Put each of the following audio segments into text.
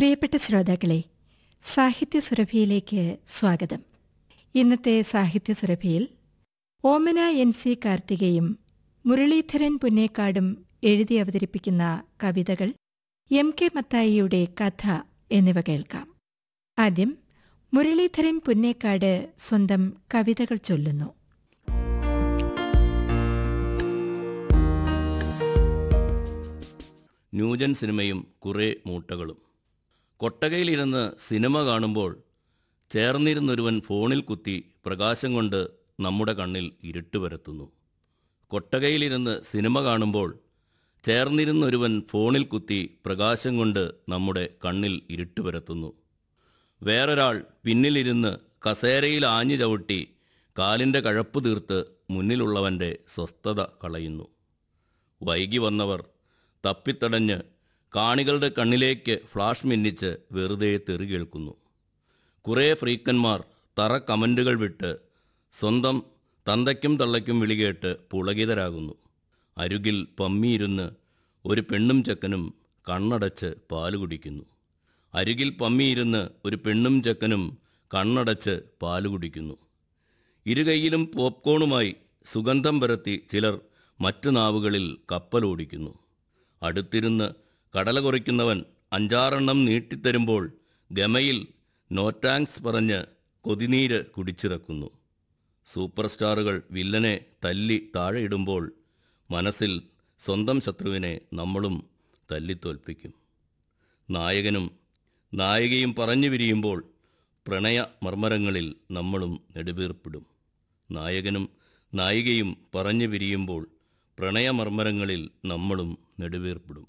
പ്രിയപ്പെട്ട ശ്രോതാക്കളെ സാഹിത്യ സുരഭിയിലേക്ക് സ്വാഗതം ഇന്നത്തെ സാഹിത്യ സുരഭിയിൽ ഓമന എൻ സി കാർത്തികയും മുരളീധരൻ പുന്നേക്കാടും എഴുതി അവതരിപ്പിക്കുന്ന കവിതകൾ എം കെ മത്തായിയുടെ കഥ എന്നിവ കേൾക്കാം ആദ്യം മുരളീധരൻ പുന്നേക്കാട് സ്വന്തം കവിതകൾ ചൊല്ലുന്നു ന്യൂജൻ സിനിമയും കുറേ മൂട്ടകളും കൊട്ടകയിലിരുന്ന് സിനിമ കാണുമ്പോൾ ചേർന്നിരുന്നൊരുവൻ ഫോണിൽ കുത്തി പ്രകാശം കൊണ്ട് നമ്മുടെ കണ്ണിൽ ഇരുട്ട് പരത്തുന്നു കൊട്ടകയിലിരുന്ന് സിനിമ കാണുമ്പോൾ ചേർന്നിരുന്നൊരുവൻ ഫോണിൽ കുത്തി പ്രകാശം കൊണ്ട് നമ്മുടെ കണ്ണിൽ ഇരുട്ട് പരത്തുന്നു വേറൊരാൾ പിന്നിലിരുന്ന് കസേരയിൽ ആഞ്ഞു ചവിട്ടി കാലിൻ്റെ കഴപ്പ് തീർത്ത് മുന്നിലുള്ളവൻ്റെ സ്വസ്ഥത കളയുന്നു വൈകി വന്നവർ തപ്പിത്തടഞ്ഞ് കാണികളുടെ കണ്ണിലേക്ക് ഫ്ലാഷ് മിന്നിച്ച് വെറുതെ തെറി കേൾക്കുന്നു കുറേ ഫ്രീക്കന്മാർ തറ കമൻറ്റുകൾ വിട്ട് സ്വന്തം തന്തയ്ക്കും തള്ളയ്ക്കും വിളികേട്ട് പുളകിതരാകുന്നു അരുകിൽ പമ്മിയിരുന്ന് ഒരു പെണ്ണും ചെക്കനും കണ്ണടച്ച് പാല് കുടിക്കുന്നു അരുകിൽ പമ്മിയിരുന്ന് ഒരു പെണ്ണും ചെക്കനും കണ്ണടച്ച് പാല് കുടിക്കുന്നു ഇരുകൈയിലും പോപ്കോണുമായി സുഗന്ധം പരത്തി ചിലർ മറ്റു നാവുകളിൽ കപ്പലോടിക്കുന്നു അടുത്തിരുന്ന് കടല കുറിക്കുന്നവൻ അഞ്ചാറെണ്ണം നീട്ടിത്തരുമ്പോൾ ഗമയിൽ നോ ടാങ്ക്സ് പറഞ്ഞ് കൊതിനീര് കുടിച്ചിറക്കുന്നു സൂപ്പർ സ്റ്റാറുകൾ വില്ലനെ തല്ലി താഴെയിടുമ്പോൾ മനസ്സിൽ സ്വന്തം ശത്രുവിനെ നമ്മളും തല്ലിത്തോൽപ്പിക്കും നായകനും നായികയും പറഞ്ഞു വിരിയുമ്പോൾ പ്രണയ മർമ്മരങ്ങളിൽ നമ്മളും നെടുവീർപ്പിടും നായകനും നായികയും പറഞ്ഞു പിരിയുമ്പോൾ പ്രണയമർമ്മരങ്ങളിൽ നമ്മളും നെടുവീർപ്പിടും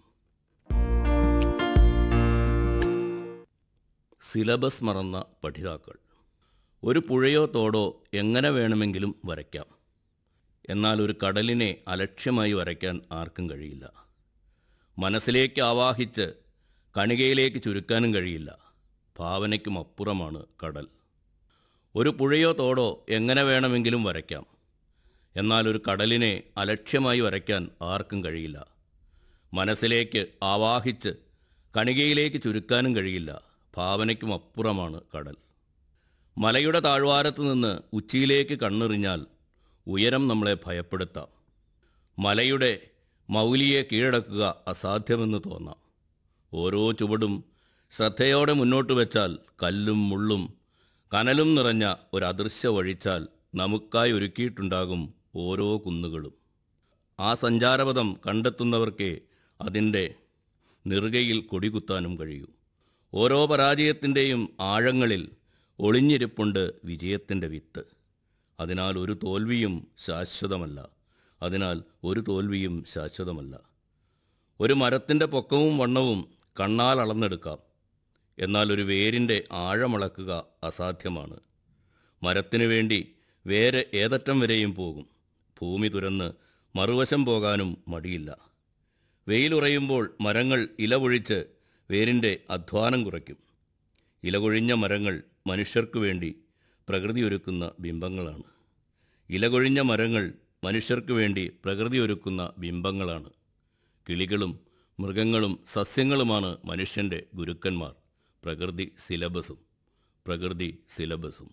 സിലബസ് മറന്ന പഠിതാക്കൾ ഒരു പുഴയോ തോടോ എങ്ങനെ വേണമെങ്കിലും വരയ്ക്കാം എന്നാൽ ഒരു കടലിനെ അലക്ഷ്യമായി വരയ്ക്കാൻ ആർക്കും കഴിയില്ല മനസ്സിലേക്ക് ആവാഹിച്ച് കണികയിലേക്ക് ചുരുക്കാനും കഴിയില്ല ഭാവനയ്ക്കും അപ്പുറമാണ് കടൽ ഒരു പുഴയോ തോടോ എങ്ങനെ വേണമെങ്കിലും വരയ്ക്കാം എന്നാൽ ഒരു കടലിനെ അലക്ഷ്യമായി വരയ്ക്കാൻ ആർക്കും കഴിയില്ല മനസ്സിലേക്ക് ആവാഹിച്ച് കണികയിലേക്ക് ചുരുക്കാനും കഴിയില്ല ഭാവനയ്ക്കും അപ്പുറമാണ് കടൽ മലയുടെ താഴ്വാരത്ത് നിന്ന് ഉച്ചിയിലേക്ക് കണ്ണെറിഞ്ഞാൽ ഉയരം നമ്മളെ ഭയപ്പെടുത്താം മലയുടെ മൗലിയെ കീഴടക്കുക അസാധ്യമെന്ന് തോന്നാം ഓരോ ചുവടും ശ്രദ്ധയോടെ മുന്നോട്ട് വെച്ചാൽ കല്ലും മുള്ളും കനലും നിറഞ്ഞ ഒരു അദൃശ്യ വഴിച്ചാൽ നമുക്കായി ഒരുക്കിയിട്ടുണ്ടാകും ഓരോ കുന്നുകളും ആ സഞ്ചാരപഥം കണ്ടെത്തുന്നവർക്കേ അതിൻ്റെ നെറുകയിൽ കൊടികുത്താനും കഴിയൂ ഓരോ പരാജയത്തിൻ്റെയും ആഴങ്ങളിൽ ഒളിഞ്ഞിരിപ്പുണ്ട് വിജയത്തിൻ്റെ വിത്ത് അതിനാൽ ഒരു തോൽവിയും ശാശ്വതമല്ല അതിനാൽ ഒരു തോൽവിയും ശാശ്വതമല്ല ഒരു മരത്തിൻ്റെ പൊക്കവും വണ്ണവും കണ്ണാൽ അളന്നെടുക്കാം എന്നാൽ ഒരു വേരിൻ്റെ ആഴമളക്കുക അസാധ്യമാണ് മരത്തിനു വേണ്ടി വേര് ഏതറ്റം വരെയും പോകും ഭൂമി തുരന്ന് മറുവശം പോകാനും മടിയില്ല വെയിലുറയുമ്പോൾ മരങ്ങൾ ഇല പൊഴിച്ച് വേരിൻ്റെ അധ്വാനം കുറയ്ക്കും ഇല കൊഴിഞ്ഞ മരങ്ങൾ മനുഷ്യർക്കു വേണ്ടി പ്രകൃതി ഒരുക്കുന്ന ബിംബങ്ങളാണ് ഇല കൊഴിഞ്ഞ മരങ്ങൾ മനുഷ്യർക്കു വേണ്ടി പ്രകൃതി ഒരുക്കുന്ന ബിംബങ്ങളാണ് കിളികളും മൃഗങ്ങളും സസ്യങ്ങളുമാണ് മനുഷ്യൻ്റെ ഗുരുക്കന്മാർ പ്രകൃതി സിലബസും പ്രകൃതി സിലബസും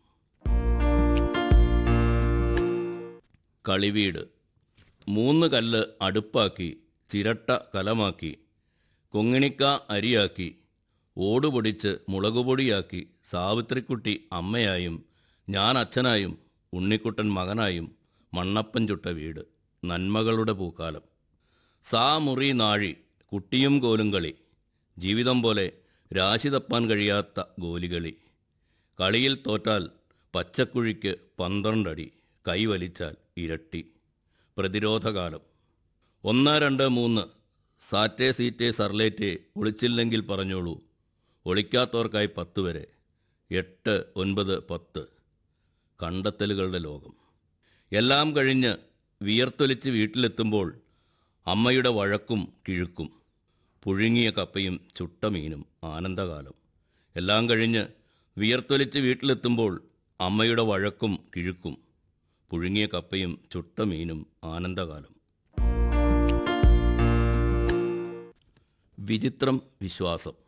കളിവീട് മൂന്ന് കല്ല് അടുപ്പാക്കി ചിരട്ട കലമാക്കി കൊങ്ങിണിക്ക അരിയാക്കി ഓടുപൊടിച്ച് മുളകുപൊടിയാക്കി സാവിത്രിക്കുട്ടി അമ്മയായും ഞാൻ അച്ഛനായും ഉണ്ണിക്കുട്ടൻ മകനായും മണ്ണപ്പൻ ചുട്ട വീട് നന്മകളുടെ പൂക്കാലം സാ മുറി നാഴി കുട്ടിയും കോലും കളി ജീവിതം പോലെ രാശി തപ്പാൻ കഴിയാത്ത ഗോലികളി കളിയിൽ തോറ്റാൽ പച്ചക്കുഴിക്ക് പന്ത്രണ്ടടി കൈവലിച്ചാൽ ഇരട്ടി പ്രതിരോധകാലം ഒന്ന് രണ്ട് മൂന്ന് സാറ്റേ സീറ്റേ സർലേറ്റേ ഒളിച്ചില്ലെങ്കിൽ പറഞ്ഞോളൂ ഒളിക്കാത്തവർക്കായി പത്ത് വരെ എട്ട് ഒൻപത് പത്ത് കണ്ടെത്തലുകളുടെ ലോകം എല്ലാം കഴിഞ്ഞ് വിയർത്തൊലിച്ച് വീട്ടിലെത്തുമ്പോൾ അമ്മയുടെ വഴക്കും കിഴുക്കും പുഴുങ്ങിയ കപ്പയും ചുട്ട മീനും ആനന്ദകാലം എല്ലാം കഴിഞ്ഞ് വിയർത്തൊലിച്ച് വീട്ടിലെത്തുമ്പോൾ അമ്മയുടെ വഴക്കും കിഴുക്കും പുഴുങ്ങിയ കപ്പയും ചുട്ട മീനും ആനന്ദകാലം വിചിത്രം വിശ്വാസം